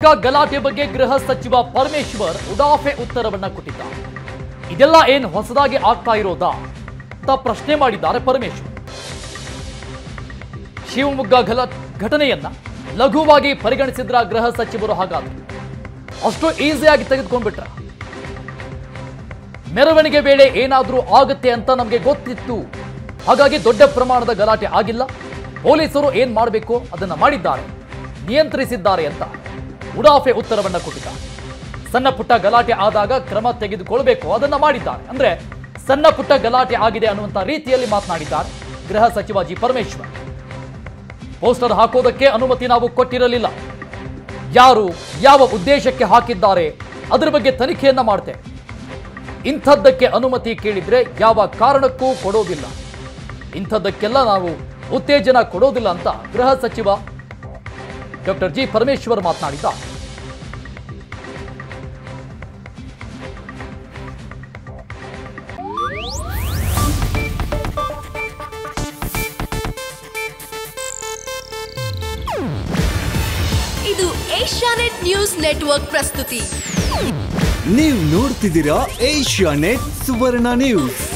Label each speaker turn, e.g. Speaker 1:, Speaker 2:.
Speaker 1: ಗಲಾಟೆ ಬಗ್ಗೆ ಗೃಹ ಸಚಿವ ಪರಮೇಶ್ವರ್ ಉಡಾಫೆ ಉತ್ತರವನ್ನ ಕೊಟ್ಟಿದ್ದಾರೆ ಇದೆಲ್ಲ ಏನ್ ಹೊಸದಾಗಿ ಆಗ್ತಾ ಇರೋದಾ ಅಂತ ಪ್ರಶ್ನೆ ಮಾಡಿದ್ದಾರೆ ಪರಮೇಶ್ವರ್ ಶಿವಮೊಗ್ಗ ಗಲ ಘಟನೆಯನ್ನ ಲಘುವಾಗಿ ಪರಿಗಣಿಸಿದ್ರ ಗೃಹ ಸಚಿವರು ಹಾಗಾದ್ರೆ ಅಷ್ಟು ಈಸಿಯಾಗಿ ತೆಗೆದುಕೊಂಡ್ಬಿಟ್ರ ಮೆರವಣಿಗೆ ವೇಳೆ ಏನಾದ್ರೂ ಆಗುತ್ತೆ ಅಂತ ನಮಗೆ ಗೊತ್ತಿತ್ತು ಹಾಗಾಗಿ ದೊಡ್ಡ ಪ್ರಮಾಣದ ಗಲಾಟೆ ಆಗಿಲ್ಲ ಪೊಲೀಸರು ಏನ್ ಮಾಡಬೇಕು ಅದನ್ನ ಮಾಡಿದ್ದಾರೆ ನಿಯಂತ್ರಿಸಿದ್ದಾರೆ ಅಂತ ಉಡಾಫೆ ಉತ್ತರವನ್ನ ಕೊಟ್ಟಿದ್ದಾರೆ ಸಣ್ಣ ಪುಟ್ಟ ಗಲಾಟೆ ಆದಾಗ ಕ್ರಮ ತೆಗೆದುಕೊಳ್ಬೇಕು ಅದನ್ನ ಮಾಡಿದ್ದಾರೆ ಅಂದ್ರೆ ಸಣ್ಣ ಪುಟ್ಟ ಗಲಾಟೆ ಆಗಿದೆ ಅನ್ನುವಂತ ರೀತಿಯಲ್ಲಿ ಮಾತನಾಡಿದ್ದಾರೆ ಗೃಹ ಸಚಿವ ಜಿ ಪರಮೇಶ್ವರ್ ಪೋಸ್ಟರ್ ಹಾಕೋದಕ್ಕೆ ಅನುಮತಿ ನಾವು ಕೊಟ್ಟಿರಲಿಲ್ಲ ಯಾರು ಯಾವ ಉದ್ದೇಶಕ್ಕೆ ಹಾಕಿದ್ದಾರೆ ಅದರ ಬಗ್ಗೆ ತನಿಖೆಯನ್ನ ಮಾಡ್ತೇವೆ ಇಂಥದ್ದಕ್ಕೆ ಅನುಮತಿ ಕೇಳಿದ್ರೆ ಯಾವ ಕಾರಣಕ್ಕೂ ಕೊಡೋದಿಲ್ಲ ಇಂಥದ್ದಕ್ಕೆಲ್ಲ ನಾವು ಉತ್ತೇಜನ ಕೊಡೋದಿಲ್ಲ ಅಂತ ಗೃಹ ಸಚಿವ ಡಾಕ್ಟರ್ ಜಿ ಪರಮೇಶ್ವರ್ ಮಾತನಾಡಿದ
Speaker 2: ಇದು ಏಷ್ಯಾನೆಟ್ ನ್ಯೂಸ್ ನೆಟ್ವರ್ಕ್ ಪ್ರಸ್ತುತಿ
Speaker 3: ನೀವು ನೋಡ್ತಿದ್ದೀರಾ ಏಷ್ಯಾ ನೆಟ್ ಸುವರ್ಣ ನ್ಯೂಸ್